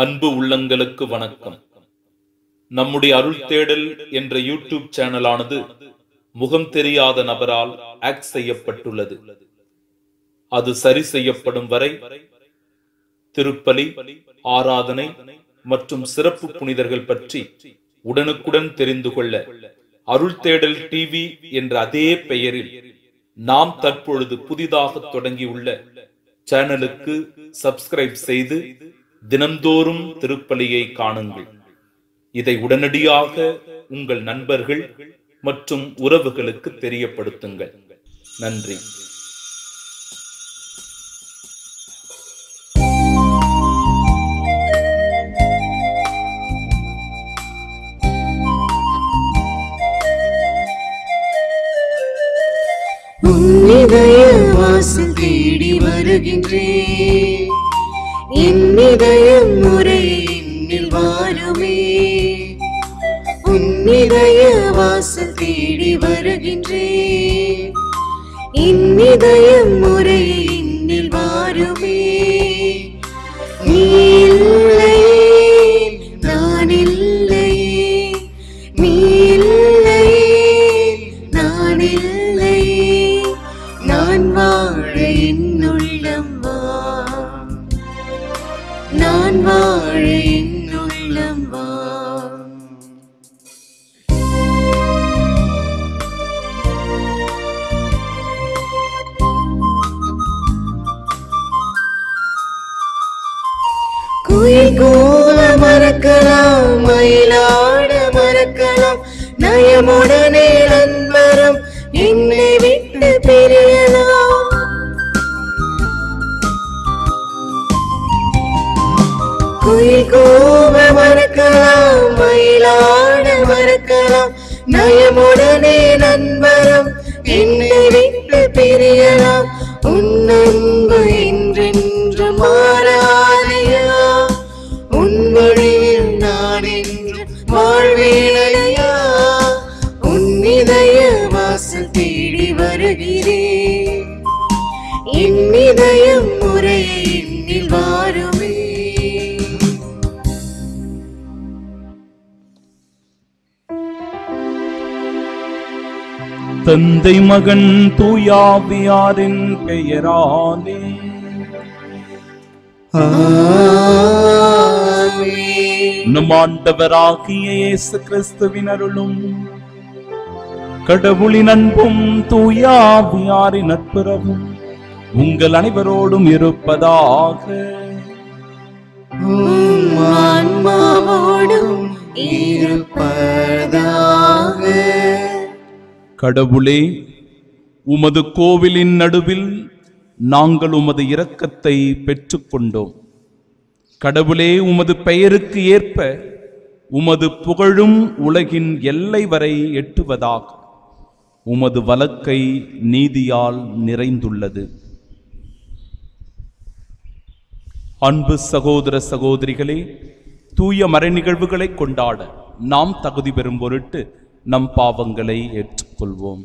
அன்பு உள்ளங்களுக்கு வணக்கம் நம்முடைய அருள் தேடல் என்ற யூடியூப் சேனலானது முகம் தெரியாத நபரால் ஆக்ட் செய்யப்பட்டுள்ளது அது சரி செய்யப்படும் வரை திருப்பலி ஆராதனை மற்றும் சிறப்பு புனிதர்கள் பற்றி உடனுக்குடன் தெரிந்து கொள்ள அருள் தேடல் டிவி என்ற அதே பெயரில் நாம் தற்பொழுது புதிதாக தொடங்கியுள்ள சேனலுக்கு சப்ஸ்கிரைப் செய்து தினந்தோறும் திருப்பலியை காணுங்கள் இதை உடனடியாக உங்கள் நண்பர்கள் மற்றும் உறவுகளுக்கு தெரியப்படுத்துங்கள் நன்றி உன்னிதய வாசல் தேடி வருகின்றேன் என்னிதய முறை என்னில் வாருமே உன்னிதய வாசல் தேடி வருகின்றேன் என்னிதய முறை என்னில் வாருமே நீ இல்லையே நான் இல்லையே நீ இல்லையே நான் இல்லையே நான் வாழ என்னுள்ளம் வா நான் வாழ என்னுள்ளம் வா குயில் கூவ மறக்கலாம் மயிலாட மறக்கலாம் நயமுடனே நண்பரும் என்னை விட்டு பிரியலாம் குயில் கூவ மறக்கலாம் மயிலாட மறக்கலாம் நயமுடனே நண்பரும் என்னை விட்டு பிரியலாம் உன் அன்பு என்றென்று மாறாதையா உன் வழியில் நான் என்று வாழ்வேனையா உன் இதய வாசல் தேடி வருகிறேன் என் இதயம் முறையை எண்ணில் வாருமே தந்தை மகன் தூயாவியாரின் பெயராலே நம் ஆண்டவராகிய இயேசு கிறிஸ்துவின் அருளும் கடவுளின் அன்பும் தூயாவியாரின் நட்புறவும் உங்கள் அனைவரோடும் இருப்பதாக உம் ஆன்மாவோடும் இருப்பதாக கடவுளே உமது கோவிலின் நடுவில் நாங்கள் உமது இரக்கத்தை பெற்றுக்கொண்டோம் கடவுளே உமது பெயருக்கு ஏற்ப உமது புகழும் உலகின் எல்லை வரை எட்டுவதாக உமது வலக்கை நீதியால் நிறைந்துள்ளது அன்பு சகோதர சகோதரிகளே தூய மறை நிகழ்வுகளை கொண்டாட நாம் தகுதி பெறும் பொருட்டு நம் பாவங்களை ஏற்றுக்கொள்வோம்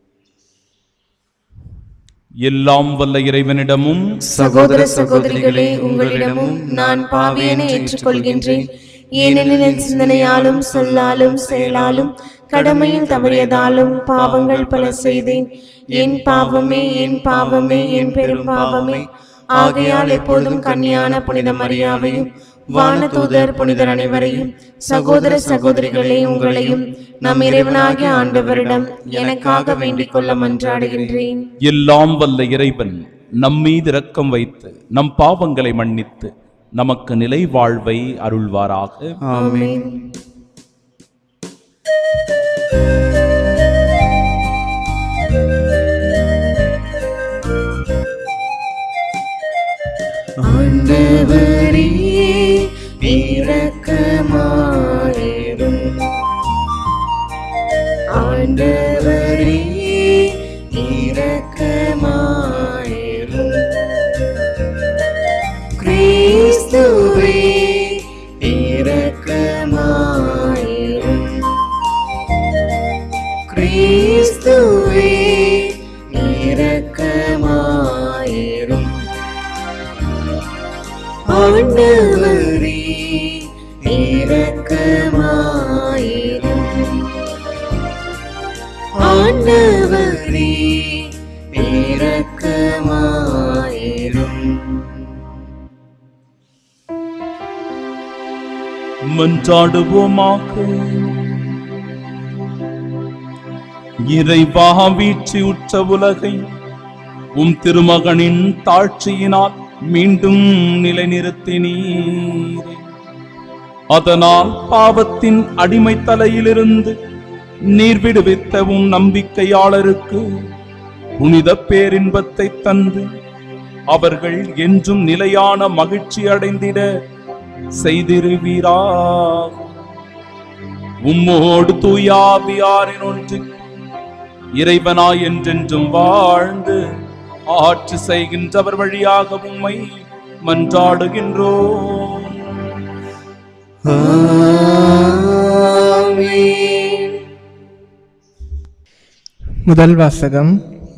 எல்லாம் வல்ல இறைவனிடமும் சகோதர சகோதரிகளே உங்களிடமும் நான் பாவியனை ஏற்றுக்கொள்கின்றேன் ஏனெனில் என் சிந்தனையாலும் சொல்லாலும் செயலாலும் கடமையில் தவறியதாலும் பாவங்கள் பல செய்தேன் என் பாவமே என் பாவமே என் பெரும் பாவமே ஆகையால் எப்போதும் கன்னியான புனித மரியாவையும் வானதூதர் புனிதர் அனைவரையும் சகோதர சகோதரிகளே உங்களையும் நம் இறைவனாகிய ஆண்டவரிடம் எனக்காக வேண்டிக் கொள்ள மன்றாடுகின்றேன் எல்லாம் வல்ல இறைவன் நம் மீது இரக்கம் வைத்து நம் பாவங்களை மன்னித்து நமக்கு நிலை வாழ்வை அருள்வாராக ஆமென் ஆண்டவரே இரக்கமாயிரும் ஆண்டவரே இரக்கமாயிரும் கிறிஸ்துவே இரக்கமாயிரும் கிறிஸ்துவே இரக்கமாயிரும் ஆண்டவரே ஆண்டவரே இரக்கமாயிரும் மன்றாடுவோமாக இறைவா வீழ்ச்சி உற்ற உலகை உம் திருமகனின் தாட்சியினால் மீண்டும் நிலைநிறுத்தினீரே அதனால் பாவத்தின் அடிமை தலையிலிருந்து நீர் விடுவித்த உம் நம்பிக்கையாளருக்கு புனித பேரின்பத்தை தந்து அவர்கள் என்றும் நிலையான மகிழ்ச்சி அடைந்திட செய்திருவீராக உம்மோடு தூயாவியாரின் ஒன்று இறைவனாய் என்றென்றும் வாழ்ந்து ஆட்சி செய்கின்றவர் வழியாக உம்மை மன்றாடுகின்றோம் ஆமென் முதல் வாசகம்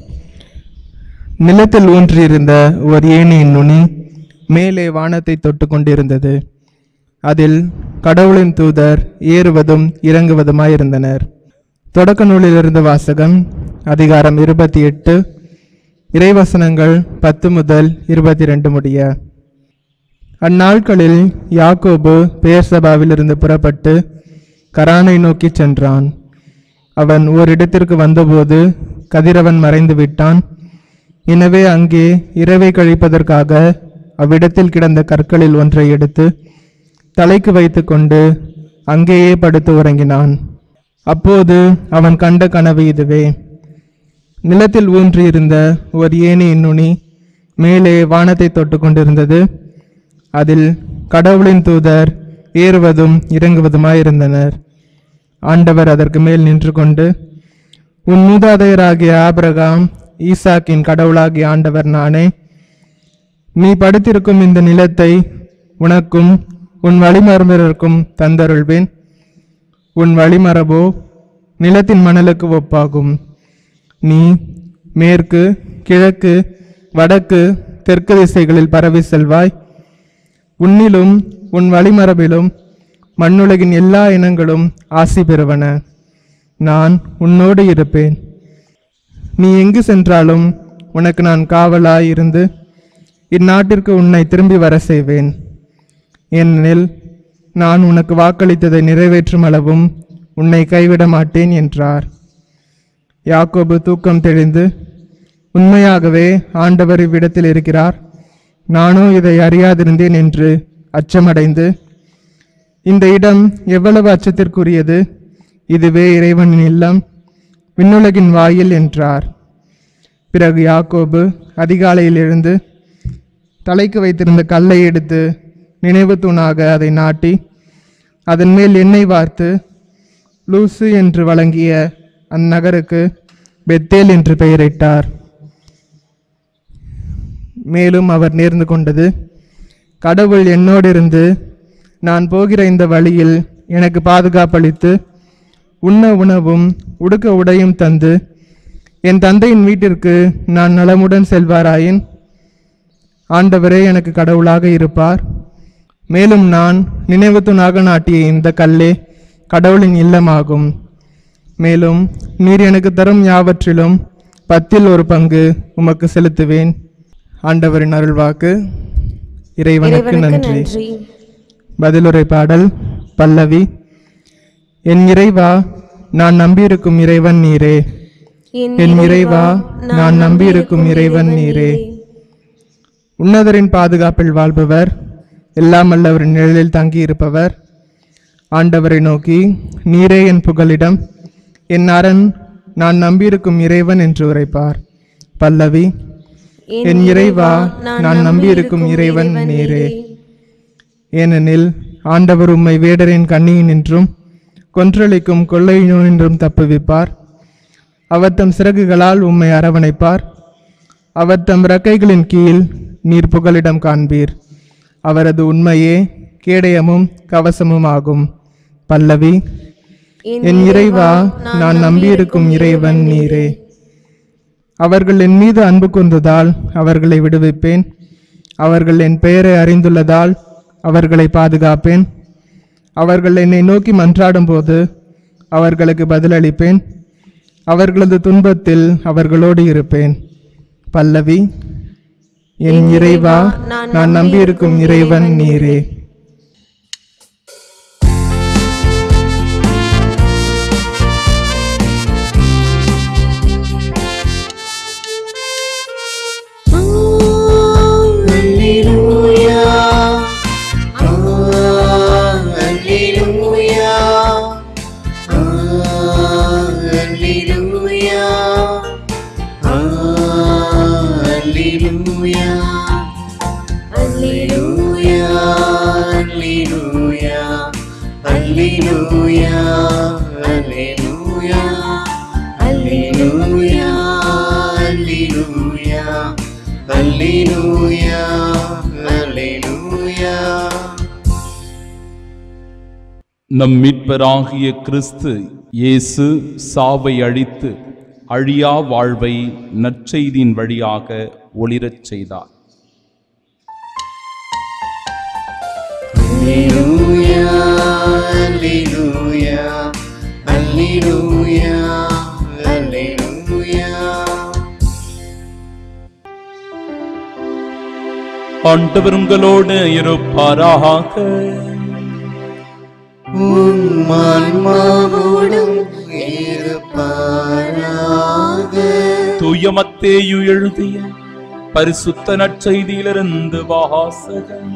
நிலத்தில் ஊன்றியிருந்த ஒரு ஏணியின் நுனி மேலே வானத்தை தொட்டு கொண்டிருந்தது அதில் கடவுளின் தூதர் ஏறுவதும் இறங்குவதுமாயிருந்தனர் தொடக்க நூலிலிருந்து வாசகம் அதிகாரம் இருபத்தி எட்டு இறைவசனங்கள் பத்து முதல் இருபத்தி ரெண்டு முடிய அந்நாட்களில் யாக்கோபு பெயர்சபாவிலிருந்து புறப்பட்டு கரானை நோக்கிச் சென்றான் அவன் ஓரிடத்திற்கு வந்தபோது கதிரவன் மறைந்து விட்டான் எனவே அங்கே இரவை கழிப்பதற்காக அவ்விடத்தில் கிடந்த கற்களில் ஒன்றை எடுத்து தலைக்கு வைத்துக்கொண்டு அங்கேயே படுத்து உறங்கினான் அப்போது அவன் கண்ட கனவு இதுவே நிலத்தில் ஊன்றியிருந்த ஒரு ஏணியின் நுனி மேலே வானத்தை தொட்டு கொண்டிருந்தது அதில் கடவுளின் தூதர் ஏறுவதும் இறங்குவதுமாயிருந்தனர் ஆண்டவர் அதற்கு மேல் நின்று கொண்டு உன் மூதாதையராகிய ஆபிரகாம் ஈசாக்கின் கடவுளாகிய ஆண்டவர் நானே நீ படுத்திருக்கும் இந்த நிலத்தை உனக்கும் உன் வழிமரபினருக்கும் தந்தருள்வேன் உன் வழிமரபோ நிலத்தின் மணலுக்கு ஒப்பாகும் நீ மேற்கு கிழக்கு வடக்கு தெற்கு திசைகளில் பரவி செல்வாய் உன்னிலும் உன் வழிமரபிலும் மண்ணுலகின் எல்லா இனங்களும் ஆசி பெறுவன நான் உன்னோடு இருப்பேன் நீ எங்கு சென்றாலும் உனக்கு நான் காவலாய் இருந்து இந்நாட்டிற்கு உன்னை திரும்பி வர செய்வேன் ஏனெனில் நான் உனக்கு வாக்களித்ததை நிறைவேற்றும் அளவும் உன்னை கைவிட மாட்டேன் என்றார் யாக்கோபு தூக்கம் தெளிந்து உண்மையாகவே ஆண்டவர் இவ்விடத்தில் இருக்கிறார் நானோ இதை அறியாதிருந்தேன் என்று அச்சமடைந்து இந்த இடம் எவ்வளவு அச்சத்திற்குரியது இதுவே இறைவனின் இல்லம் விண்ணுலகின் வாயில் என்றார் பிறகு யாக்கோபு அதிகாலையில் எழுந்து தலைக்கு வைத்திருந்த கல்லை எடுத்து நினைவு தூணாக அதை நாட்டி அதன் மேல் எண்ணெய் வார்த்து லூசு என்று வழங்கிய அந்நகருக்கு பெத்தேல் என்று பெயரிட்டார் மேலும் அவர் நேர்ந்து கொண்டது கடவுள் என்னோடிருந்து நான் போகிற இந்த வழியில் எனக்கு பாதுகாப்பளித்து உண்ண உணவும் உடுக்க உடையும் தந்து என் தந்தையின் வீட்டிற்கு நான் நலமுடன் செல்வாராயின் ஆண்டவரே எனக்கு கடவுளாக இருப்பார் மேலும் நான் நினைவு தூணாக நாட்டிய இந்த கல்லே கடவுளின் இல்லமாகும் மேலும் நீர் எனக்கு தரும் யாவற்றிலும் பத்தில் ஒரு பங்கு உமக்கு செலுத்துவேன் ஆண்டவரின் அருள்வாக்கு இறைவனுக்கு இறைவனுக்கு நன்றி நன்றி பதிலுரை பாடல் பல்லவி என் இறைவா நான் நம்பியிருக்கும் இறைவன் நீரே என் இறைவா நான் நம்பியிருக்கும் இறைவன் நீரே உன்னதரின் பாதுகாப்பில் வாழ்பவர் எல்லாம் அல்லவரின் நிழலில் தங்கியிருப்பவர் ஆண்டவரை நோக்கி நீரே என் புகலிடம் என் அரண் நான் நம்பியிருக்கும் இறைவன் என்று உரைப்பார் பல்லவி என் இறைவா நான் நம்பியிருக்கும் இறைவன் நீரே ஏனெனில் ஆண்டவர் உம்மை வேடரின் கண்ணியினின்றும் கொன்றளிக்கும் கொள்ளை நோயின்றும் தப்புவிப்பார் அவர் தம் சிறகுகளால் உம்மை அரவணைப்பார் அவர் தம் இறக்கைகளின் கீழ் நீர் புகலிடம் காண்பீர் அவரது உண்மையே கேடயமும் கவசமும் ஆகும் பல்லவி என் இறைவா நான் நம்பியிருக்கும் இறைவன் நீரே அவர்கள் என் மீது அன்பு கூர்ந்ததால் அவர்களை விடுவிப்பேன் அவர்கள் என் பெயரை அறிந்துள்ளதால் அவர்களை பாதுகாப்பேன் அவர்கள் என்னை நோக்கி மன்றாடும் போது அவர்களுக்கு பதிலளிப்பேன் அவர்களது துன்பத்தில் அவர்களோடு இருப்பேன் பல்லவி என் இறைவா நான் நம்பியிருக்கும் இறைவன் நீரே Alleluia. Alleluia. Alleluia. Alleluia. Alleluia. Alleluia. Alleluia. Alleluia. Alleluia. Alleluia. Alleluia. Alleluia. நம் மீட்பராகிய கிறிஸ்து இயேசு சாவை அழித்து அழியா வாழ்வை நற்செய்தியின் வழியாக ஒளிரச் செய்தார் Alleluia. Alleluia. Alleluia. Alleluia. ஆண்டவர் உங்களோடு இருப்பாராக உம் ஆன்மாவோடும் இருப்பாராக தூயமத்தேயு எழுதிய பரிசுத்த நற்செய்தியிலிருந்து வாசகம்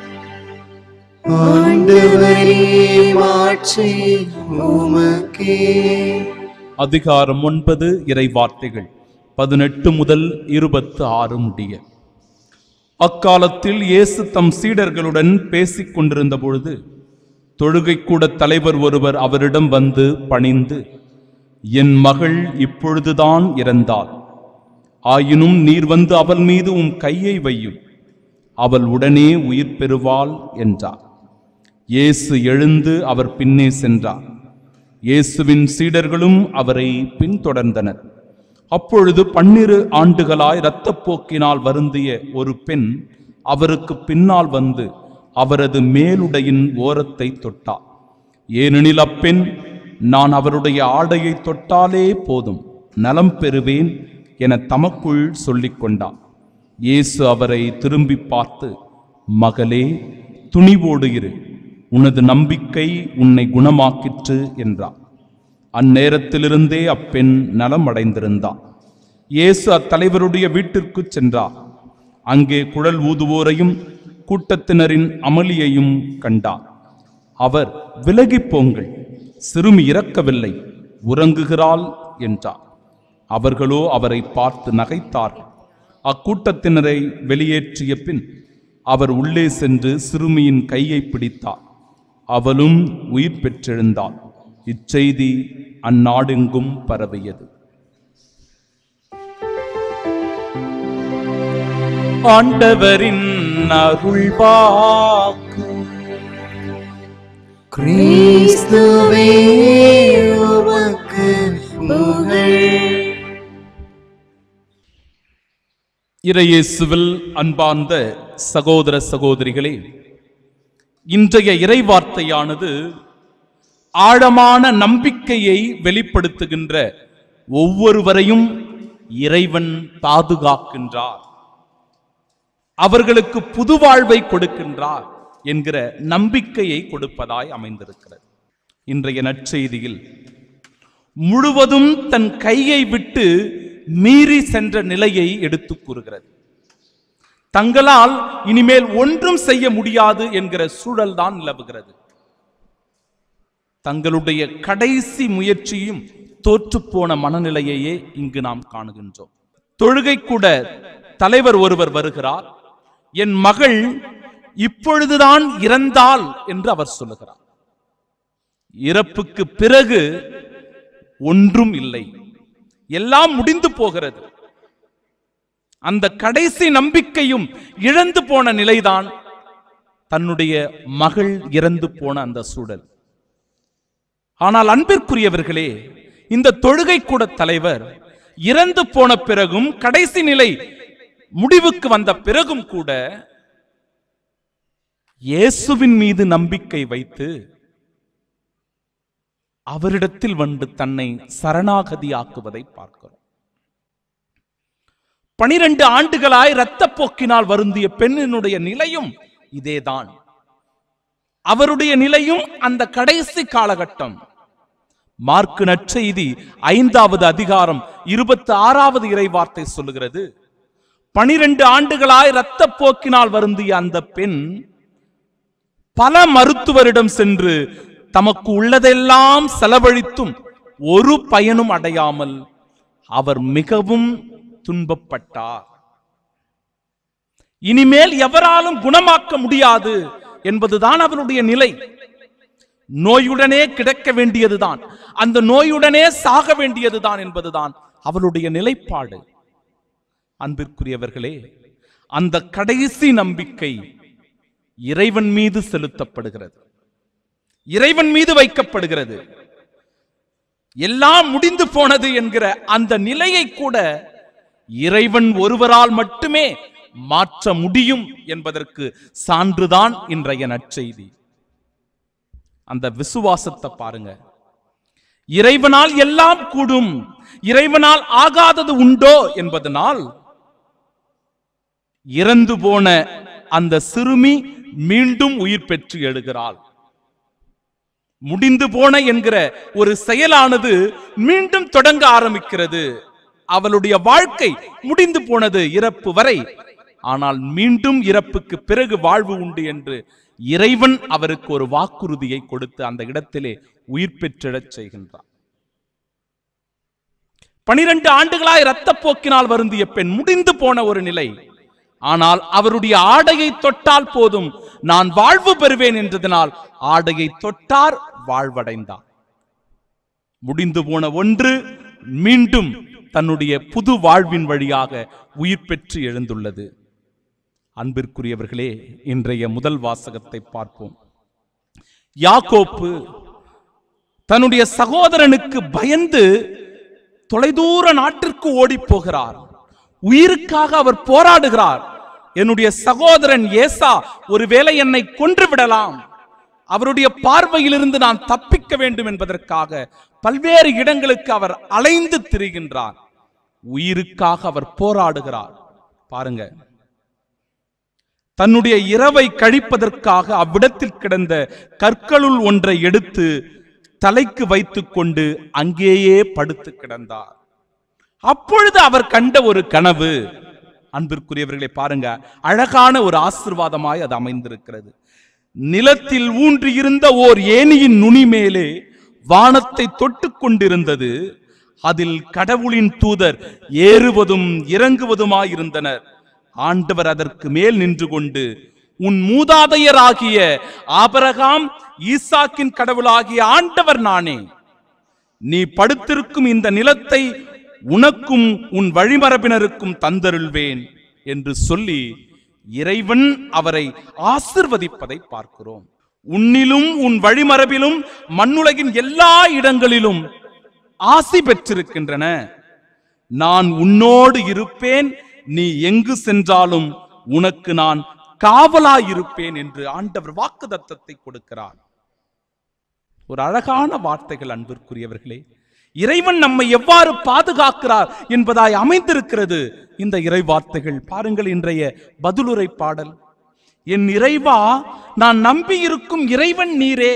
ஆண்டவரே மாட்சி உமக்கே அதிகாரம் ஒன்பது இறை வார்த்தைகள் பதினெட்டு முதல் இருபத்து ஆறு முடிய அக்காலத்தில் இயேசு தம் சீடர்களுடன் பேசிக் கொண்டிருந்த பொழுது தொழுகைக்கூட தலைவர் ஒருவர் அவரிடம் வந்து பணிந்து என் மகள் இப்பொழுதுதான் இறந்தாள் ஆயினும் நீர் வந்து அவள் மீது உம் கையை வையும் அவள் உடனே உயிர் பெறுவாள் என்றார் இயேசு எழுந்து அவர் பின்னே சென்றார் இயேசுவின் சீடர்களும் அவரை பின்தொடர்ந்தனர் அப்பொழுது பன்னிரு ஆண்டுகளாய் இரத்தப்போக்கினால் வருந்திய ஒரு பெண் அவருக்கு பின்னால் வந்து அவரது மேலுடையின் ஓரத்தை தொட்டார் ஏனெனில் அப்பெண் நான் அவருடைய ஆடையை தொட்டாலே போதும் நலம் பெறுவேன் என தமக்குள் சொல்லிக் கொண்டார் இயேசு அவரை திரும்பி பார்த்து மகளே துணிவோடு இரு உனது நம்பிக்கை உன்னை குணமாக்கிற்று என்றார் அந்நேரத்திலிருந்தே அப்பெண் நலம் அடைந்திருந்தார் இயேசு அத்தலைவருடைய வீட்டிற்குச் சென்றார் அங்கே குழல் ஊதுவோரையும் கூட்டத்தினரின் அமளியையும் கண்டார் அவர் விலகிப் போங்கள் சிறுமி இறக்கவில்லை உறங்குகிறாள் என்றார் அவர்களோ அவரை பார்த்து நகைத்தார்கள் அக்கூட்டத்தினரை வெளியேற்றிய பின் அவர் உள்ளே சென்று சிறுமியின் கையை பிடித்தார் அவளும் உயிர் பெற்றெழுந்தாள் இச்செய்தி அந்நாடெங்கும் பரவியது ஆண்டவரின் அருள்வாக்கு கிறிஸ்துவே உமக்கு புகழ் இறையேசுவில் அன்பார்ந்த சகோதர சகோதரிகளே இன்றைய இறைவார்த்தையானது ஆழமான நம்பிக்கையை வெளிப்படுத்துகின்ற ஒவ்வொருவரையும் இறைவன் பாதுகாக்கின்றார் அவர்களுக்கு புது வாழ்வை கொடுக்கின்றார் என்கிற நம்பிக்கையை கொடுப்பதாய் அமைந்திருக்கிறது இன்றைய நற்செய்தியில் முழுவதும் தன் கையை விட்டு மீறி சென்ற நிலையை எடுத்துக் கூறுகிறது தங்களால் இனிமேல் ஒன்றும் செய்ய முடியாது என்கிற சூழல் தான் நிலவுகிறது தங்களுடைய கடைசி முயற்சியும் தோற்றுப்போன மனநிலையையே இங்கு நாம் காணுகின்றோம் தொழுகை கூட தலைவர் ஒருவர் வருகிறார் என் மகள் இப்பொழுதுதான் இறந்தாள் என்று அவர் சொல்லுகிறார் இறப்புக்கு பிறகு ஒன்றும் இல்லை எல்லாம் முடிந்து போகிறது அந்த கடைசி நம்பிக்கையும் இழந்து போன நிலைதான் தன்னுடைய மகள் இறந்து போன அந்த சூழல் ஆனால் அன்பிற்குரியவர்களே இந்த தொழுகை கூட தலைவர் இறந்து போன பிறகும் கடைசி நிலை முடிவுக்கு வந்த பிறகும் கூட இயேசுவின் மீது நம்பிக்கை வைத்து அவரிடத்தில் வந்து தன்னை சரணாகதியாக்குவதை பார்க்கிறோம் பனிரெண்டு ஆண்டுகளாய் இரத்தப்போக்கினால் வருந்திய பெண்ணினுடைய நிலையும் இதேதான் அவருடைய நிலையும் அந்த கடைசி காலகட்டம் மார்க்கு நற்செய்தி ஐந்தாவது அதிகாரம் இருபத்தி ஆறாவது இறைவார்த்தை சொல்லுகிறது பனிரெண்டு ஆண்டுகளாய் இரத்தப்போக்கினால் வருந்திய அந்த பெண் பல மருத்துவரிடம் சென்று தமக்கு உள்ளதெல்லாம் செலவழித்தும் ஒரு பயனும் அடையாமல் அவர் மிகவும் துன்பப்பட்டார் இனிமேல் எவராலும் குணமாக்க முடியாது என்பதுதான் அவருடைய நிலை நோயுடனே கிடக்க வேண்டியதுதான் அந்த நோயுடனே சாக வேண்டியதுதான் என்பதுதான் அவளுடைய நிலைப்பாடு அன்பிற்குரியவர்களே அந்த கடைசி நம்பிக்கை இறைவன் மீது செலுத்தப்படுகிறது இறைவன் மீது வைக்கப்படுகிறது எல்லாம் முடிந்து போனது என்கிற அந்த நிலையை கூட இறைவன் ஒருவரால் மட்டுமே மாற்ற முடியும் என்பதற்கு சான்றுதான் இன்றைய நற்செய்தி அந்த விசுவாசத்தை பாருங்க இறைவனால் எல்லாம் கூடும் இறைவனால் ஆகாதது உண்டோ என்பதனால் இறந்து போன அந்த சிறுமி மீண்டும் உயிர் பெற்று எழுகிறாள் முடிந்து போன என்கிற ஒரு செயலானது மீண்டும் தொடங்க ஆரம்பிக்கிறது அவளுடைய வாழ்க்கை முடிந்து போனது இறப்பு வரை ஆனால் மீண்டும் இறப்புக்கு பிறகு வாழ்வு உண்டு என்று இறைவன் அவருக்கு ஒரு வாக்குறுதியை கொடுத்து அந்த இடத்திலே உயிர் பெற்றிடச் செய்கின்றார் பனிரெண்டு ஆண்டுகளாய் இரத்தப்போக்கினால் வருந்திய பெண் முடிந்து போன ஒரு நிலை ஆனால் அவருடைய ஆடையை தொட்டால் போதும் நான் வாழ்வு பெறுவேன் என்றதனால் ஆடையை தொட்டார் வாழ்வடைந்தார் முடிந்து போன ஒன்று மீண்டும் தன்னுடைய புது வாழ்வின் வழியாக உயிர் பெற்று எழுந்துள்ளது அன்பிற்குரியவர்களே இன்றைய முதல் வாசகத்தை பார்ப்போம் யாக்கோப்பு தன்னுடைய சகோதரனுக்கு பயந்து தொலைதூர நாட்டிற்கு ஓடி போகிறார் உயிருக்காக அவர் போராடுகிறார் என்னுடைய சகோதரன் ஏசா ஒருவேளை என்னை கொன்று விடலாம் அவருடைய பார்வையிலிருந்து நான் தப்பிக்க வேண்டும் என்பதற்காக பல்வேறு இடங்களுக்கு அவர் அலைந்து திரிகின்றார் உயிருக்காக அவர் போராடுகிறார் பாருங்க தன்னுடைய இரவை கழிப்பதற்காக அவ்விடத்தில் கிடந்த கற்களுள் ஒன்றை எடுத்து தலைக்கு வைத்துக் கொண்டு அங்கேயே படுத்து கிடந்தார் அப்பொழுது அவர் கண்ட ஒரு கனவு அன்பிற்குரியவர்களை பாருங்க அழகான ஒரு ஆசிர்வாதமாய் அது அமைந்திருக்கிறது நிலத்தில் ஊன்றியிருந்த ஓர் ஏணியின் நுனி மேலே வானத்தை தொட்டுக் கொண்டிருந்தது அதில் கடவுளின் தூதர் ஏறுவதும் இறங்குவதுமாயிருந்தனர் ஆண்டவர் அதற்கு மேல் நின்று கொண்டு உன் மூதாதையராகிய ஆபரகாம் ஈசாக்கின் கடவுளாகிய ஆண்டவர் நானே நீ படுத்திருக்கும் இந்த நிலத்தை உனக்கும் உன் வழிமரபினருக்கும் தந்தருள்வேன் என்று சொல்லி இறைவன் அவரை ஆசிர்வதிப்பதை பார்க்கிறோம் உன்னிலும் உன் வழிமரபிலும் மண்ணுலகின் எல்லா இடங்களிலும் ஆசி பெற்றிருக்கின்றன நான் உன்னோடு இருப்பேன் நீ எங்கு சென்றாலும் உனக்கு நான் காவலாயிருப்பேன் என்று ஆண்டவர் வாக்குதத்தத்தை கொடுக்கிறார் ஒரு அழகான வார்த்தைகள் அன்பிற்குரியவர்களே இறைவன் நம்மை எவ்வாறு பாதுகாக்கிறார் என்பதாய் அமைந்திருக்கிறது இந்த இறை வார்த்தைகள் பாருங்கள் இன்றைய பதிலுரை பாடல் என் இறைவா நான் நம்பி இருக்கும் இறைவன் நீரே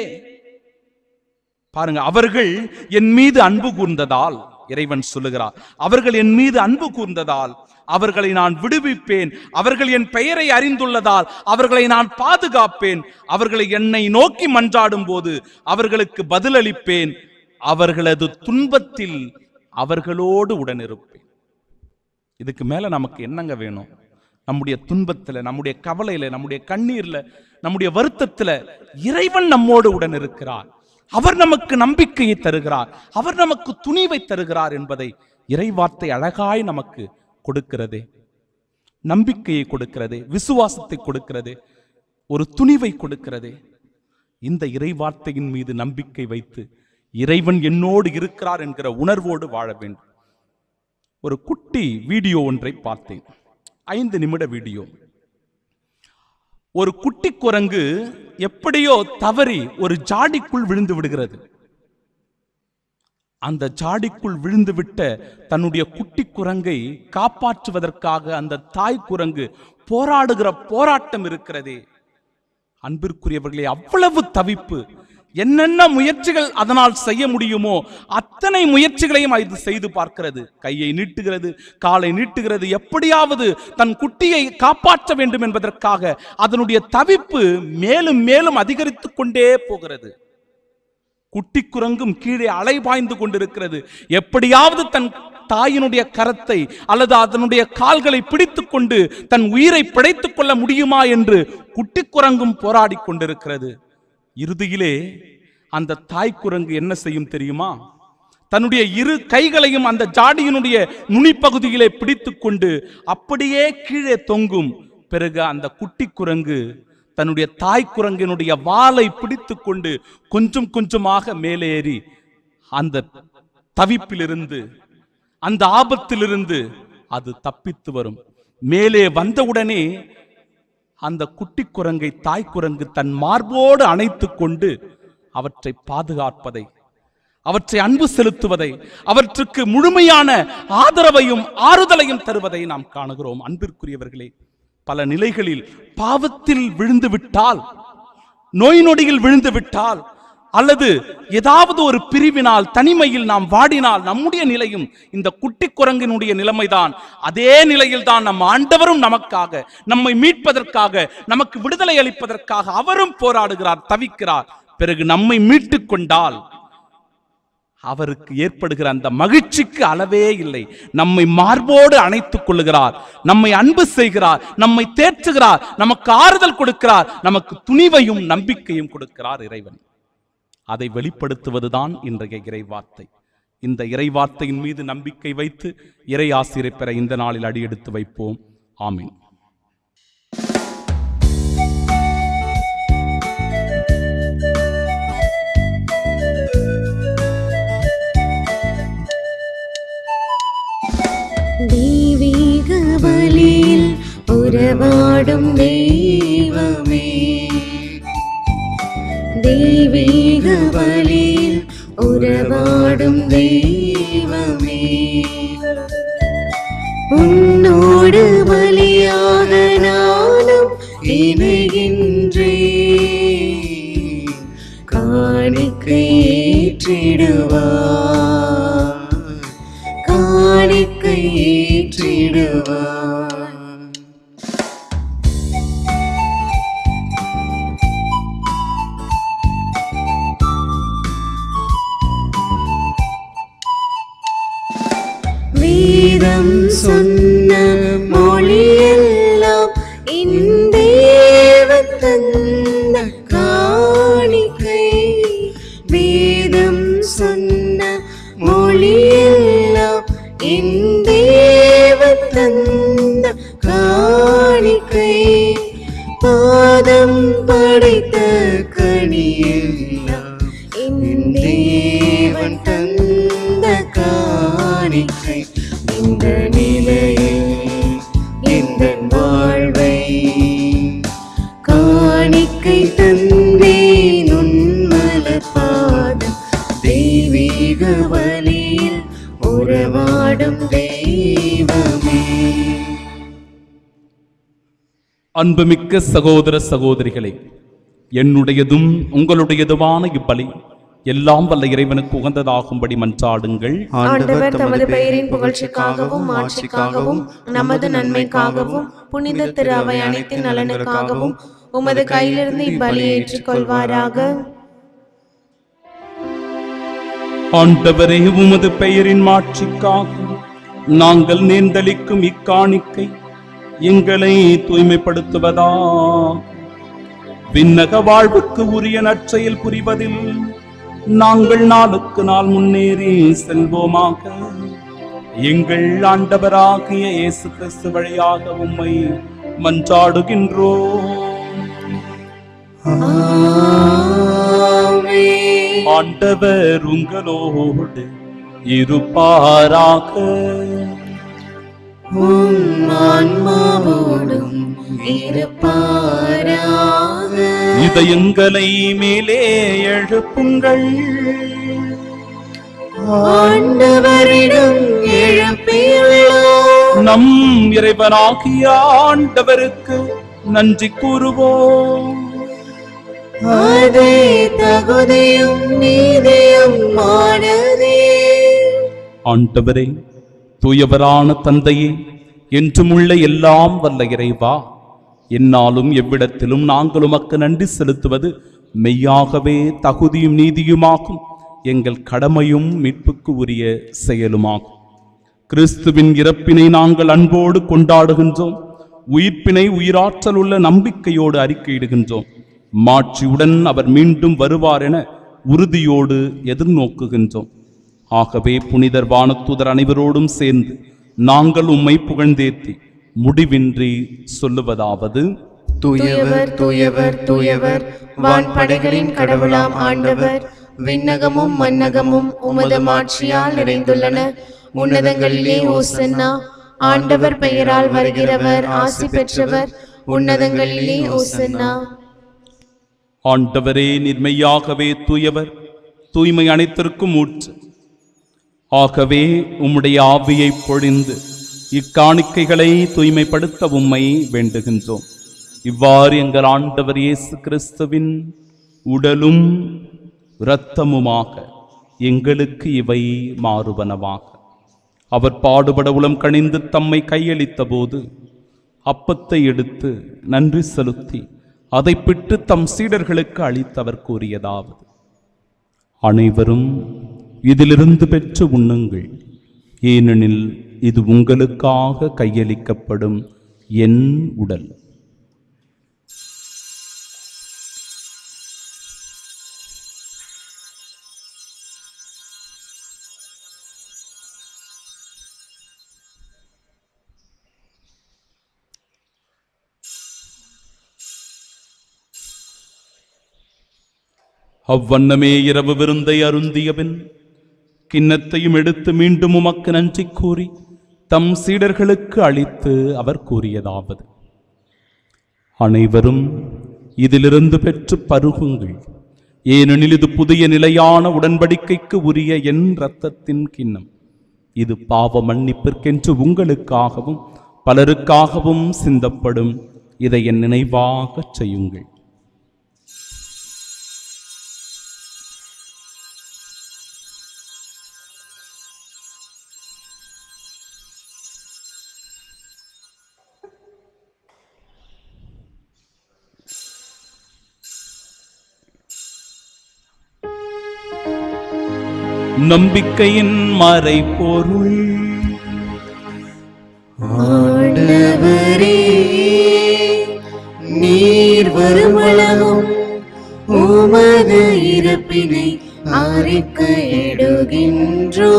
பாருங்க அவர்கள் என் மீது அன்பு கூர்ந்ததால் இறைவன் சொல்லுகிறார் அவர்கள் என் மீது அன்பு கூர்ந்ததால் அவர்களை நான் விடுவிப்பேன் அவர்கள் என் பெயரை அறிந்துள்ளதால் அவர்களை நான் பாதுகாப்பேன் அவர்களை என்னை நோக்கி மன்றாடும் போது அவர்களுக்கு பதிலளிப்பேன் அவர்களது துன்பத்தில் அவர்களோடு உடனிருப்பேன் இதுக்கு மேல நமக்கு என்னங்க வேணும் நம்முடைய துன்பத்துல நம்முடைய கவலையில நம்முடைய கண்ணீர்ல நம்முடைய வருத்தத்துல இறைவன் நம்மோடு உடன் இருக்கிறார் அவர் நமக்கு நம்பிக்கையை தருகிறார் அவர் நமக்கு துணிவை தருகிறார் என்பதை இறைவார்த்தை அழகாய் நமக்கு கொடுக்கிறதே நம்பிக்கையை கொடுக்கிறதே விசுவாசத்தை கொடுக்கிறதே ஒரு துணிவை கொடுக்கிறதே இந்த இறைவார்த்தையின் மீது நம்பிக்கை வைத்து இறைவன் என்னோடு இருக்கிறார் என்கிற உணர்வோடு வாழ வேண்டும் ஒரு குட்டி வீடியோ ஒன்றை பார்த்தேன் ஐந்து நிமிட வீடியோ ஒரு குட்டி குரங்கு எப்படியோ தவறி ஒரு ஜாடிக்குள் விழுந்து விடுகிறது அந்த ஜாடிக்குள் விழுந்துவிட்ட தன்னுடைய குட்டி குரங்கை காப்பாற்றுவதற்காக அந்த தாய் குரங்கு போராடுகிற போராட்டம் இருக்கிறதே அன்பிற்குரியவர்களே அவ்வளவு தவிப்பு என்னென்ன முயற்சிகள் அதனால் செய்ய முடியுமோ அத்தனை முயற்சிகளையும் இது செய்து பார்க்கிறது கையை நீட்டுகிறது காலை நீட்டுகிறது எப்படியாவது தன் குட்டியை காப்பாற்ற வேண்டும் என்பதற்காக அதனுடைய தவிப்பு மேலும் மேலும் அதிகரித்துக் கொண்டே போகிறது குட்டி குரங்கும் கீழே அலைபாய்ந்து கொண்டிருக்கிறது எப்படியாவது தன் தாயினுடைய கரத்தை அல்லது அதனுடைய கால்களை பிடித்துக் கொண்டு தன் உயிரை பிழைத்துக் கொள்ள முடியுமா என்று குட்டி குரங்கும் போராடி கொண்டிருக்கிறது இறுதியிலே அந்த தாய் குரங்கு என்ன செய்யும் தெரியுமா தன்னுடைய இரு கைகளையும் அந்த ஜாடியினுடைய நுனிப்பகுதியிலே பிடித்துக் கொண்டு அப்படியே கீழே தொங்கும் பிறகு அந்த குட்டி குரங்கு தன்னுடைய தாய் குரங்கினுடைய வாலை பிடித்துக் கொண்டு கொஞ்சம் கொஞ்சமாக மேலேறி அந்த தவிப்பிலிருந்து அந்த ஆபத்திலிருந்து அது தப்பித்து வரும் மேலே வந்தவுடனே அந்த குட்டி குரங்கை தாய் குரங்கு தன் மார்போடு அணைத்துக் கொண்டு அவற்றை பாதுகாப்பதை அவற்றை அன்பு செலுத்துவதை அவற்றுக்கு முழுமையான ஆதரவையும் ஆறுதலையும் தருவதை நாம் காணுகிறோம் அன்பிற்குரியவர்களே பல நிலைகளில் பாவத்தில் விழுந்து விட்டால் நோய் நொடியில் விழுந்து விட்டால் அல்லது ஏதாவது ஒரு பிரிவினால் தனிமையில் நாம் வாடினால் நம்முடைய நிலையும் இந்த குட்டி குரங்கினுடைய நிலைமைதான் அதே நிலையில் தான் நம் ஆண்டவரும் நமக்காக நம்மை மீட்பதற்காக நமக்கு விடுதலை அளிப்பதற்காக அவரும் போராடுகிறார் தவிக்கிறார் பிறகு நம்மை மீட்டுக் கொண்டால் அவருக்கு ஏற்படுகிற அந்த மகிழ்ச்சிக்கு அளவே இல்லை நம்மை மார்போடு அணைத்துக் கொள்ளுகிறார் நம்மை அன்பு செய்கிறார் நம்மை தேற்றுகிறார் நமக்கு ஆறுதல் கொடுக்கிறார் நமக்கு துணிவையும் நம்பிக்கையும் கொடுக்கிறார் இறைவன் அதை வெளிப்படுத்துவதுதான் இன்றைய இறைவார்த்தை இந்த இறைவார்த்தையின் மீது நம்பிக்கை வைத்து இறை ஆசிரியர் பெற இந்த நாளில் அடியெடுத்து வைப்போம் ஆமீன் தெய்வீக பலியில் உறவாடும் தெய்வமே தெய்வீக பலியில் உறவாடும் தெய்வமே உன்னோடு பலியாக நானும் இணைகின்றேன் காணிக்கை ஏற்றிடுவார் காணிக்கை ஏற்றிடுவார் வேதம் சொன்ன மொழியெல்லாம் இந்தேவன் தந்த காணிக்கை வேதம் சொன்ன மொழியெல்லாம் இந்தேவன் தந்த காணிக்கை பாதம் படைத்த கனியெல்லாம் என் தேவன் தந்த காணிக்கை இந்த நிலையில் இந்த வாழ்வை காணிக்கை தந்தேன் உன்மலர் பாதம் தெய்வீக வழியில் உறவாடும் தெய்வமே அன்புமிக்க சகோதர சகோதரிகளே என்னுடையதும் உங்களுடையதுமான இப்பலி எல்லாம் வல்ல இறைவனுக்கு உகந்ததாகும்படி மன்றாடுங்கள் ஆண்டவர் தமது பெயரின் புகழ்ச்சிக்காகவும் ஆட்சிக்காகவும் நமது நன்மைக்காகவும் புனித திரு அவை அனைத்தின் நலனுக்காகவும் உமது கையிலிருந்து இப்பலியை ஏற்றுக்கொள்வாராக ஆண்டவரே உமது பெயரின் மாட்சிக்காக நாங்கள் நேர்ந்தளிக்கும் இக்காணிக்கை எங்களை தூய்மைப்படுத்துவதா விண்ணக வாழ்வுக்கு உரிய நற்செயல் புரிவதில் நாங்கள் நாளுக்கு நாள் முன்னேறி செல்வோமாக எங்கள் ஆண்டவராகிய இயேசு கிறிஸ்து வழியாக உம்மை மன்றாடுகின்றோம் ஆமென். ஆண்டவர் உங்களோடு இருப்பாராக உம் ஆன்மாவோடும் இருப்பாராக இதயங்களை மேலே எழுப்புங்கள் ஆண்டவரிடம் எழுப்பியுள்ளோம் நம் இறைவனாகிய ஆண்டவருக்கு நன்றி கூறுவோம் அதே தகுதியும் நீதியும் ஆனதே ஆண்டவரே தூயவரான தந்தையே என்றுமுள்ள எல்லாம் வல்ல இறைவா என்னாலும் எவ்விடத்திலும் நாங்கள் உமக்கு நன்றி செலுத்துவது மெய்யாகவே தகுதியும் நீதியுமாகும் எங்கள் கடமையும் மீட்புக்கு உரிய செயலுமாகும் கிறிஸ்துவின் இறப்பினை நாங்கள் அன்போடு கொண்டாடுகின்றோம் உயிர்ப்பினை உயிராற்றல் உள்ள நம்பிக்கையோடு அறிக்கையிடுகின்றோம் மாட்சியுடன் அவர் மீண்டும் வருவார் என உறுதியோடு எதிர்நோக்குகின்றோம் ஆகவே புனிதர் வானத்தூதர் அனைவரோடும் சேர்ந்து நாங்கள் உம்மை புகழ்ந்தேத்தி முடிவின்றி சொல்லுவதாவது தூயவர் தூயவர் தூயவர் வான்படைகளின் கடவுளாம் ஆண்டவர் விண்ணகமும் மன்னகமும் உமது மாட்சியால் நிறைந்துள்ளன உன்னதங்களிலே ஓசன்னா ஆண்டவர் பெயரால் வருகிறவர் ஆசி பெற்றவர் உன்னதங்களிலே ஓசன்னா ஆண்டவரே நிர்மையாகவே தூயவர் தூய்மை அனைத்திற்கும் ஊற்று ஆகவே உம்முடைய ஆவியை பொழிந்து இக்காணிக்கைகளை தூய்மைப்படுத்த உம்மை வேண்டுகின்றோம் இவ்வாறு எங்கள் ஆண்டவர் இயேசு கிறிஸ்துவின் உடலும் இரத்தமுமாக எங்களுக்கு இவை மாறுவனவாக அவர் பாடுபட உளம் கணிந்து தம்மை கையளித்த போது அப்பத்தை எடுத்து நன்றி செலுத்தி அதை பிட்டு தம் சீடர்களுக்கு அளித்தவர் கூறியதாவது அனைவரும் இதிலிருந்து பெற்று உண்ணுங்கள் ஏனெனில் இது உங்களுக்காக கையளிக்கப்படும் என் உடல் அவ்வண்ணமே இரவு விருந்தை அருந்தியபின் கிண்ணத்தையும் எடுத்து மீண்டும் உமக்கு நன்றி கூறி தம் சீடர்களுக்கு அளித்து அவர் கூறியதாவது அனைவரும் இதிலிருந்து பெற்று பருகுங்கள் ஏனெனில் இது புதிய நிலையான உடன்படிக்கைக்கு உரிய என் இரத்தத்தின் கிண்ணம் இது பாவ மன்னிப்பிற்கென்று உங்களுக்காகவும் பலருக்காகவும் சிந்தப்படும் இதை என் நினைவாகச் செய்யுங்கள் நம்பிக்கையின் மறைபொருள் ஆண்டவரே நீர் வருமளவும் உமது இறப்பினை அறிக்கையிடுகின்றோ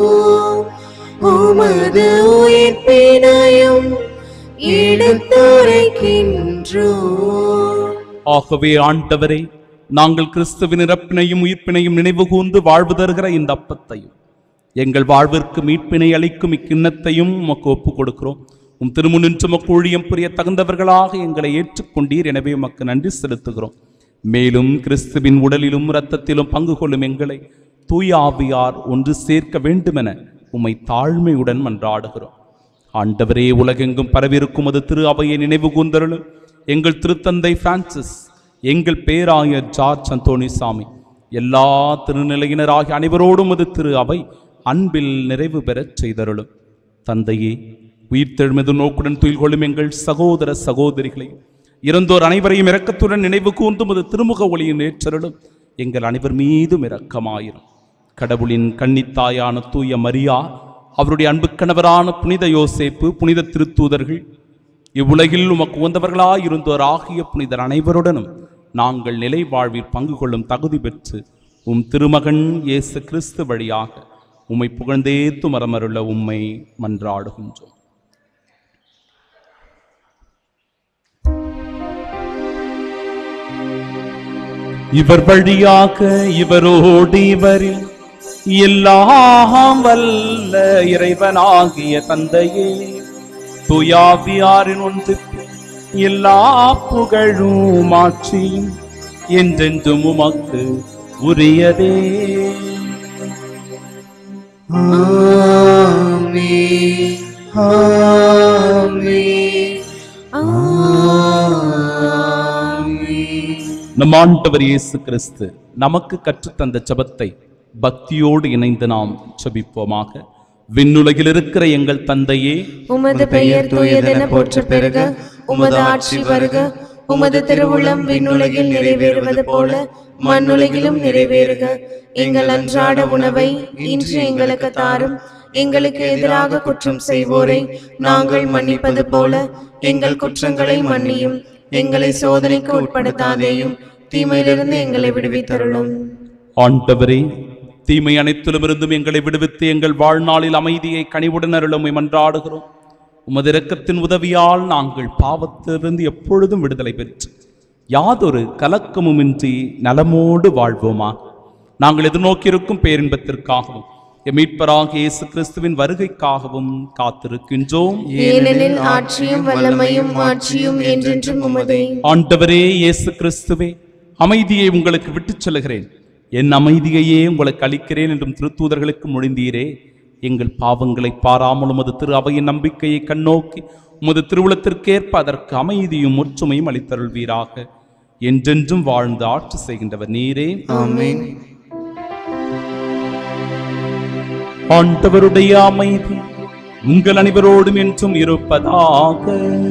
உமது உயிர்ப்பினையும் எடுத்துரைக்கின்றோ ஆகவே ஆண்டவரே நாங்கள் கிறிஸ்துவின் இறப்பினையும் உயிர்ப்பினையும் நினைவு கூர்ந்து வாழ்வு தருகிற இந்த அப்பத்தையும் எங்கள் வாழ்விற்கு மீட்பினை அளிக்கும் இக்கிண்ணத்தையும் உமக்கு ஒப்புக் கொடுக்கிறோம் உம் திருமுனின்று உமக்கு ஊழியம் புரிய தகுந்தவர்களாக எங்களை ஏற்றுக்கொண்டீர் எனவே உமக்கு நன்றி செலுத்துகிறோம் மேலும் கிறிஸ்துவின் உடலிலும் இரத்தத்திலும் பங்கு கொள்ளும் எங்களை தூய ஆவியார் ஒன்று சேர்க்க வேண்டுமென உம்மை தாழ்மையுடன் மன்றாடுகிறோம் ஆண்டவரே உலகெங்கும் பரவிருக்கும் அது திரு அவையை நினைவு கூர்ந்தருளும் எங்கள் திருத்தந்தை பிரான்சிஸ் எங்கள் பேராயர் ஜார்ஜ் அந்தோணிசாமி எல்லா திருநிலையினராகிய அனைவரோடும் அது திரு அவை அன்பில் நிறைவு பெறச் செய்தருளும் தந்தையே உயிர்த்தெழுமது நோக்குடன் துயில் கொள்ளும் எங்கள் சகோதர சகோதரிகளை இறந்தோர் அனைவரையும் இரக்கத்துடன் நினைவு கூர்ந்தும் அது திருமுக ஒளியின் ஏற்றருளும் எங்கள் அனைவர் மீதும் இரக்கமாயிரும் கடவுளின் கன்னித்தாயான தூய மரியா அவருடைய அன்பு கணவரான புனித யோசேப்பு புனித திருத்தூதர்கள் இவ்வுலகில் உமக்கு உந்தவர்களாயிருந்தோர் ஆகிய புனிதர் அனைவருடனும் நாங்கள் நிலை வாழ்வில் பங்கு கொள்ளும் தகுதி பெற்று உம் திருமகன் இயேசு கிறிஸ்து வழியாக உம்மை புகழ்ந்தேத்து மரமருள உம்மை மன்றாடுகின்றோம் இவர் வழியாக இவரோடு இவரில் எல்லாம் வல்ல இறைவனாகிய தந்தையே துயாவியாரின் ஒன்று எல்லா புகழும் ஆட்சியும் என்றென்றும் உமக்கு உரியதே நம் ஆண்டவர் இயேசு கிறிஸ்து நமக்கு கற்றுத்தந்த ஜெபத்தை பக்தியோடு இணைந்து நாம் ஜெபிப்போமாக விண்ணுலகில் இருக்கிற எங்கள் தந்தையே உமது பெயர் தூயதென போற்ற பெருக உமது ஆட்சி வருக உமது திருவுளம் விண்ணுலகில் நிறைவேறுவது போல மண்ணுலகிலும் நிறைவேறுக எங்கள் அன்றாட உணவை இன்று எங்களுக்கு தாரும் எங்களுக்கு எதிராக குற்றம் செய்வோரை நாங்கள் மன்னிப்பது போல எங்கள் குற்றங்களை மன்னியும் எங்களை சோதனைக்கு உட்படுத்தாதேயும் தீமையிலிருந்து எங்களை விடுவித்தருளும் ஆண்டவரே தீமை அனைத்திலும் இருந்தும் எங்களை விடுவித்து எங்கள் வாழ்நாளில் அமைதியை கனிவுடன் அருளுமை மன்றாடுகிறோம் உமது இரக்கத்தின் உதவியால் நாங்கள் பாவத்திலிருந்து எப்பொழுதும் விடுதலை பெற்று யாதொரு கலக்கமுமின்றி நலமோடு வாழ்வோமா நாங்கள் எதிர்நோக்கியிருக்கும் பேரின்பத்திற்காகவும் எம் மீட்பராகிய இயேசு கிறிஸ்துவின் வருகைக்காகவும் காத்திருக்கின்றோம் ஏனெனில் ஆட்சியும் வல்லமையும் ஆட்சியும் என்றென்றும் உமதே ஆண்டவரே இயேசு கிறிஸ்துவே அமைதியை உங்களுக்கு விட்டுச் சொல்லுகிறேன் என் அமைதியையே உங்களுக்கு அளிக்கிறேன் என்றும் திருத்தூதர்களுக்கு மொழிந்தீரே எங்கள் பாவங்களை பாராமல் உமது திரு அவையின் நம்பிக்கையை கண்ணோக்கி உமது திருவுளத்திற்கேற்ப அதற்கு அமைதியும் ஒற்றுமையும் அளித்தருள்வீராக என்றென்றும் வாழ்ந்து ஆட்சி செய்கின்றவர் நீரே ஆமென் ஆண்டவருடைய அமைதி உங்கள் அனைவரோடும் என்றும் இருப்பதாக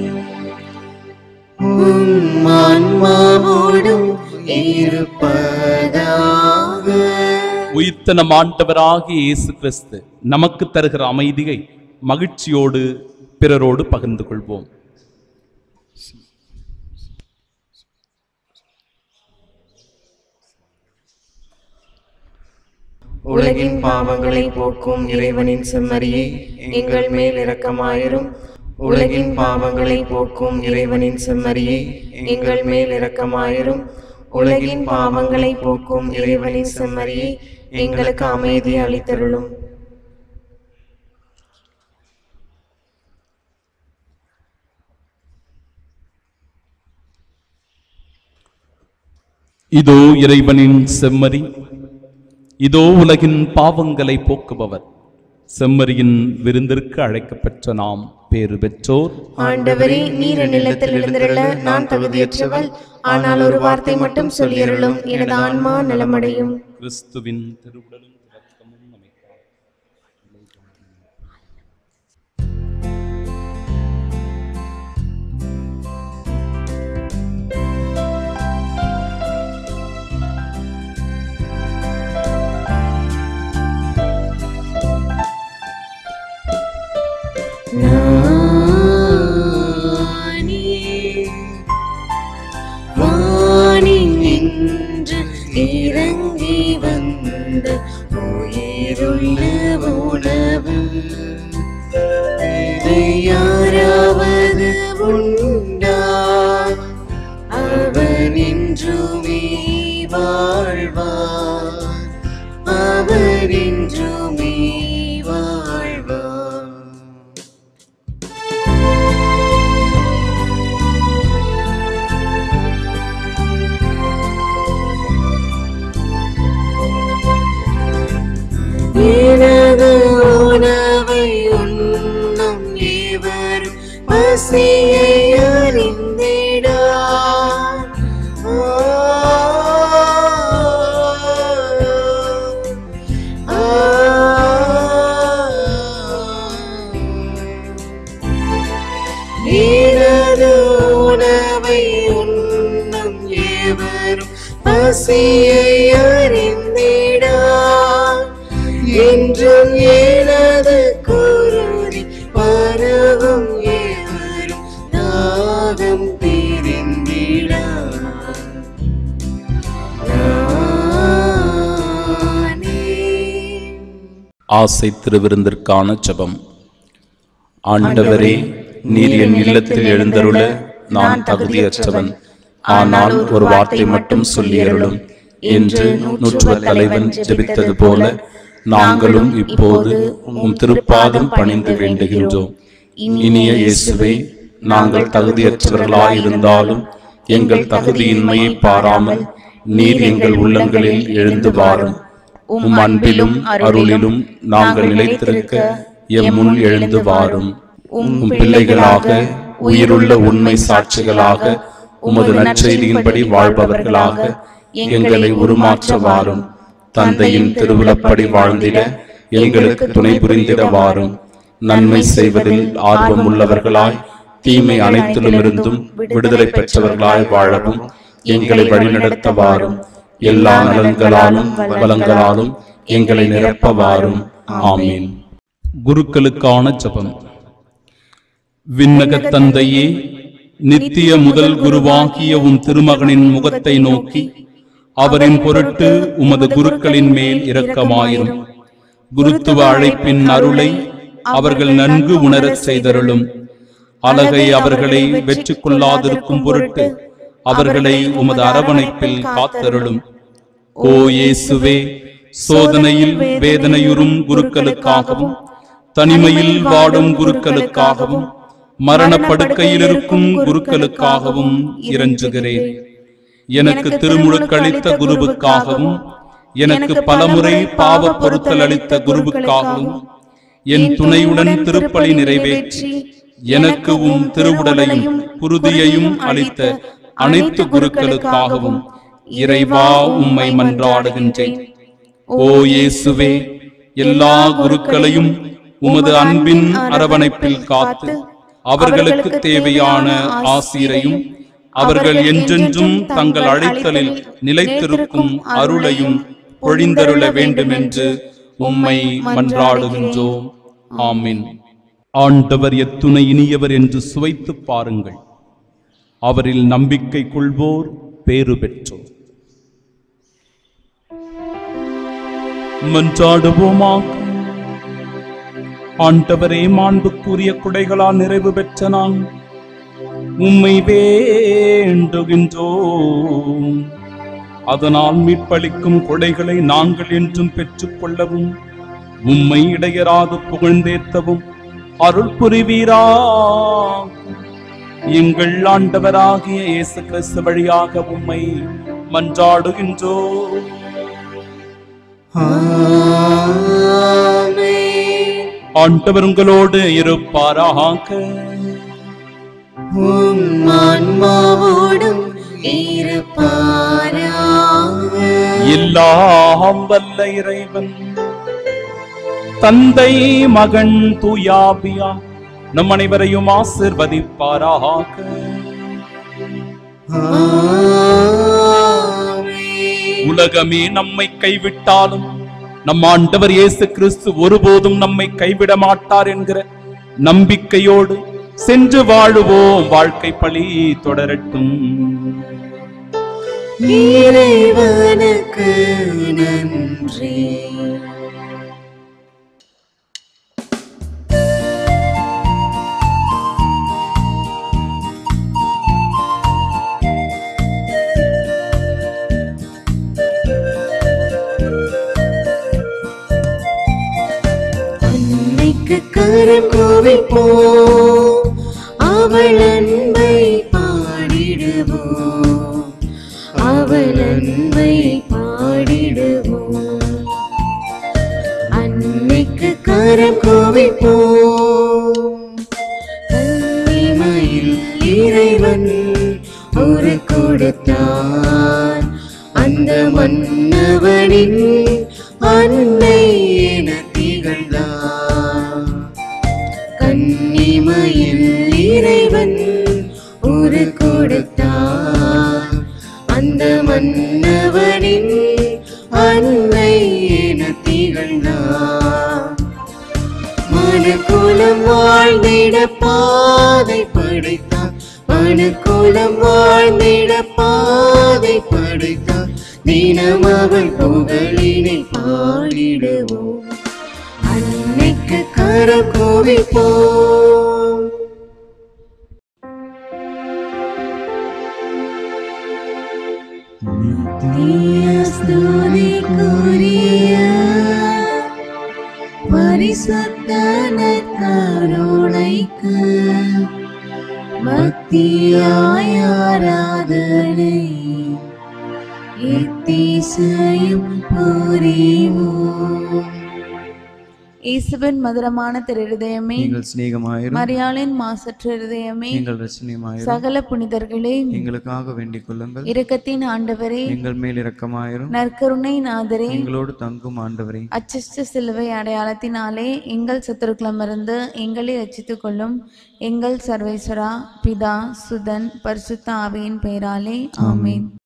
ஆன்மாவோடும் இருப்பதாக உயிர்த்த நம் ஆண்டவராகிய இயேசு கிறிஸ்து நமக்கு தருகிற அமைதியை மகிழ்ச்சியோடு பிறரோடு பகிர்ந்து கொள்வோம் உலகின் பாவங்களை போக்கும் இறைவனின் செம்மறியே எங்கள் மேல் இரக்கமாயிரும் உலகின் பாவங்களை போக்கும் இறைவனின் செம்மறியே எங்கள் மேல் இரக்கமாயிரும் உலகின் பாவங்களை போக்கும் இறைவனின் செம்மறியே எங்களுக்கு அமைதி அளித்தருளும் இதோ இறைவனின் செம்மறி இதோ உலகின் பாவங்களை போக்குபவர் செம்மறியின் விருந்திற்கு அழைக்கப்பெற்ற நாம் பேறு பெற்றோர் ஆண்டவரே நீர் நிலத்தில் எழுந்திருள நான் தகுதியற்றவள் ஆனால் ஒரு வார்த்தை மட்டும் சொல்லியருளும் எனது ஆன்மா நலமடையும் கிறிஸ்துவின் திருவுடலும் இரத்தமும் நமக்கு வானில் நின்று இறங்கி வந்த உயிருள்ள உணவு இதை யாராவது உண்டா அவனின்றுமே வாழ்வார் அவனின்றுமே வாழ்வார் எனது உணவை உண்ணும் இவரும் பசியை அறிந்திடா எனது உணவை உண்ணும் எவரும் பசியை அறிந்திடா என்றும் எனது குருதி பரவும் எவரும் தாகம் தீர்ந்திடா நானே ஆசை திருவிருந்திற்கான ஜெபம் ஆண்டவரே நீர் என் இல்லத்தில் எழுந்தருள நான் தகுதியற்றவன் ஆனால் ஒரு வார்த்தை மட்டும் சொல்லியருளும் என்று நூற்றுவ தலைவன் ஜெபித்தது போல நாங்களும் இப்போது உம் திருப்பாதம் பணிந்து வேண்டுகின்றோம் இனிய இயேசுவே நாங்கள் தகுதியற்றவர்களாயிருந்தாலும் எங்கள் தகுதியின்மையை பாராமல் நீர் எங்கள் உள்ளங்களில் எழுந்து வாரும் உம் அன்பிலும் அருளிலும் நாங்கள் நிலைத்திருக்க எம் முன் எழுந்து வாரும் உம் பிள்ளைகளாக உயிருள்ள உண்மை சாட்சிகளாக உமது நற்செய்தியின்படி வாழ்பவர்களாக எங்களை உருமாற்ற வாரும் தந்தையின் திருவிழப்படி வாழ்ந்திட எங்களுக்கு துணை புரிந்திட வாரும் நன்மை செய்வதில் ஆர்வம் உள்ளவர்களாய் தீமை அனைத்திலுமிருந்தும் விடுதலை பெற்றவர்களாய் வாழவும் எங்களை வழிநடத்த வாரும் எல்லா நலன்களாலும் வளங்களாலும் எங்களை நிரப்ப வாரும் ஆமீன் குருக்களுக்கான ஜெபம் விண்ணகத் தந்தையே நித்திய முதல் குருவாகிய உம் திருமகனின் முகத்தை நோக்கி அவரின் பொருட்டு உமது குருக்களின் மேல் இரக்கமாயிரும் குருத்துவ அழைப்பின் அருளை அவர்கள் நன்கு உணரச் செய்தருளும் அழகை அவர்களை வெற்றி கொள்ளாதிருக்கும் பொருட்டு அவர்களை உமது அரவணைப்பில் காத்தருளும் ஓ இயேசுவே சோதனையில் வேதனையுறும் குருக்களுக்காகவும் தனிமையில் வாடும் குருக்களுக்காகவும் மரணப்படுக்கையில் இருக்கும் குருக்களுக்காகவும் இறஞ்சுகிறேன் எனக்கு திருமுழுக்களித்த குருவுக்காகவும் எனக்கு பலமுறை பாவ பொருத்தல் அளித்த குருவுக்காகவும் என் துணையுடன் திருப்பலி நிறைவேற்றி எனக்கு உம் திருவுடலையும் குருதியையும் அளித்த அனைத்து குருக்களுக்காகவும் இறைவா உம்மை மன்றாடுகின்றேன் ஓ இயேசுவே எல்லா குருக்களையும் உமது அன்பின் அரவணைப்பில் காத்து அவர்களுக்கு தேவையான ஆசீரையும் அவர்கள் என்றென்றும் தங்கள் அழைத்தலில் நிலைத்திருக்கும் அருளையும் பொழிந்தருள வேண்டுமென்று உம்மை மன்றாடுகின்றோம் ஆமென் ஆண்டவர் எத்துணை இனியவர் என்று சுவைத்து பாருங்கள் அவரில் நம்பிக்கை கொள்வோர் பேறு பெற்றோர் மன்றாடுவோமாக ஆண்டவரே மாண்புக்குரிய குடைகளால் நிறைவு பெற்ற நான் உம்மை வேண்டுகின்றோம் அதனால் மீட்பளிக்கும் கொடைகளை நாங்கள் என்றும் பெற்றுக்கொள்ளவும் உம்மை இடையராது புகழ்ந்தேத்தவும் அருள் புரிவீரா எங்கள் ஆண்டவராகிய இயேசு கிறிஸ்து வழியாக உம்மை மன்றாடுகின்றோம் ஆமென். ஆண்டவர் உங்களோடு இருப்பாராக உம் ஆன்மாவோடும் இருப்பாராக. எல்லாம் வல்ல இறைவன் தந்தை மகன் தூயாபியா நம் அனைவரையும் ஆசிர்வதிப்பாராக ஆமென். உலகமே நம்மை கைவிட்டாலும் நம் ஆண்டவர் இயேசு கிறிஸ்து ஒருபோதும் நம்மை கைவிட மாட்டார் என்கிற நம்பிக்கையோடு சென்று வாழுவோம் வாழ்க்கை பழி தொடரட்டும் இறைவனுக்கு நன்றி அன்னைக்கு கரம் கோவிப்போம் அவள் அன்பை பாடிடுவோம் அவள் அன்பை பாடிடுவோம் அன்னைக்கு கரம் கோவிப்போம் கன்னிமையில் இறைவன் ஒரு கொடுத்தான் அந்த மன்னவனின் அன்னை என திகழ்ந்தான் கன்னிமையில் இறைவன் ஒரு கொடுத்தான் அந்த மன்னவனின் அன்னை என திகழ்ந்தான் மனுக்குலம் வாழ்ந்திட பாதை படைத்தான் மனுக்குலம் வாழ்ந்திட பாதை படைத்தான் தினம் அவள் புகழினை பாடிடுவோம் அன்னைக்கு கரம் கோவிப்போம் நித்திய ஸ்துதிக்குரிய பரிசுத்த நற்கருணைக்கு பக்தியாய் ஆராதனை எத்தீசையும் புரிவோம் இயேசுவின் மதுரமான திரு இருதயமே நீங்கள் சிநேகமாயிரும் மரியாளின் மாசற்ற இருதயமே நீங்கள் ரசனியமாயிரும் சகல புனிதர்களே எங்களுக்காக வேண்டிக் கொள்ளுங்கள் இரக்கத்தின் ஆண்டவரே எங்கள் மேல் இரக்கமாயிரும் நற்கருணை நாதரே எங்களோடு தங்கும் ஆண்டவரே அச்சிஷ்ட சிலுவை அடையாளத்தினாலே எங்கள் சத்துருக்களமிருந்து எங்களை ரட்சித்துக் கொள்ளும் எங்கள் சர்வேஸ்வரா பிதா சுதன் பரிசுத்த ஆவியின் பெயராலே ஆமென்